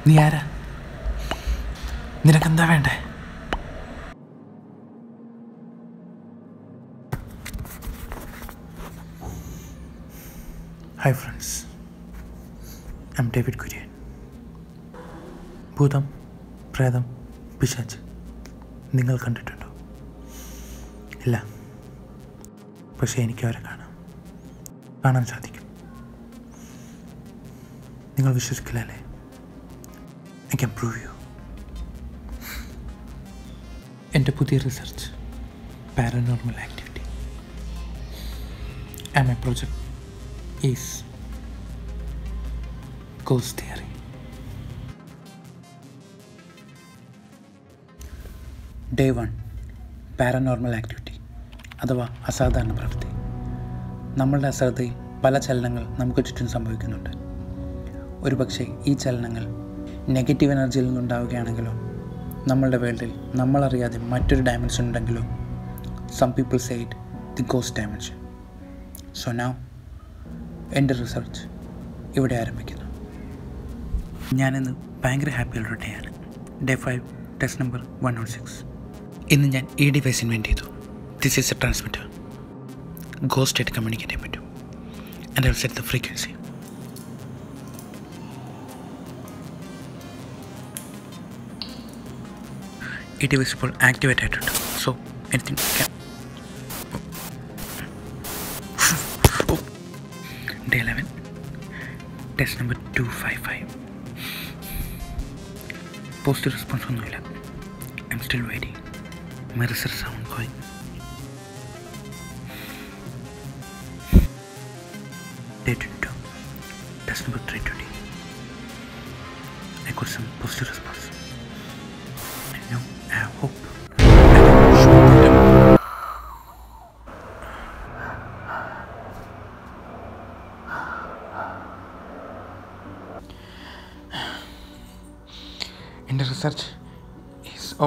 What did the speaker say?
നീ ആരാ നിനക്കെന്താ വേണ്ടേ hi friends I'm David Kurian ഭൂതം പ്രേതം പിശാച്ച് നിങ്ങൾ കണ്ടിട്ടുണ്ടോ ഇല്ല പക്ഷേ എനിക്ക് അവരെ കാണാം കാണാൻ സാധിക്കും നിങ്ങൾ വിശ്വസിക്കില്ല അല്ലേ ഐ ക്യാൻ പ്രൂവ് യു എൻ്റെ പുതിയ research paranormal activity and my project is ഗോസ് theory day one paranormal activity അഥവാ അസാധാരണ പ്രവൃത്തി നമ്മളുടെ അശ്രദ്ധയിൽ പല ചലനങ്ങൾ നമുക്ക് ചുറ്റും സംഭവിക്കുന്നുണ്ട് ഒരുപക്ഷെ ഈ ചലനങ്ങൾ നെഗറ്റീവ് എനർജിയിൽ നിന്നുണ്ടാവുകയാണെങ്കിലോ നമ്മളുടെ വേൾഡിൽ നമ്മളറിയാതെ മറ്റൊരു ഡയമെൻഷൻ ഉണ്ടെങ്കിലോ some people side the ghost dimension so now എൻ്റെ റിസർച്ച് ഇവിടെ ആരംഭിക്കുന്നു ഞാനിന്ന് ഭയങ്കര ഹാപ്പിയുള്ള ഡേ ആണ് day five test number one note six ഇന്ന് ഞാൻ ഈ ഡിവൈസ് ഇൻവെൻറ്റ് ചെയ്തു this is a transmitter ghost ആയിട്ട് കമ്മ്യൂണിക്കേറ്റ് ചെയ്യാൻ പറ്റും and I set the frequency ഈ ഡിവൈസ് ഇപ്പോൾ ആക്ടിവേറ്റ് ആയിട്ടുണ്ട് so anything day eleven test number two five five positive response ഒന്നുമില്ല I'm still waiting my research sound going day twenty two test number three twenty I got some positive response I know, I hope. എൻ്റെ research is oh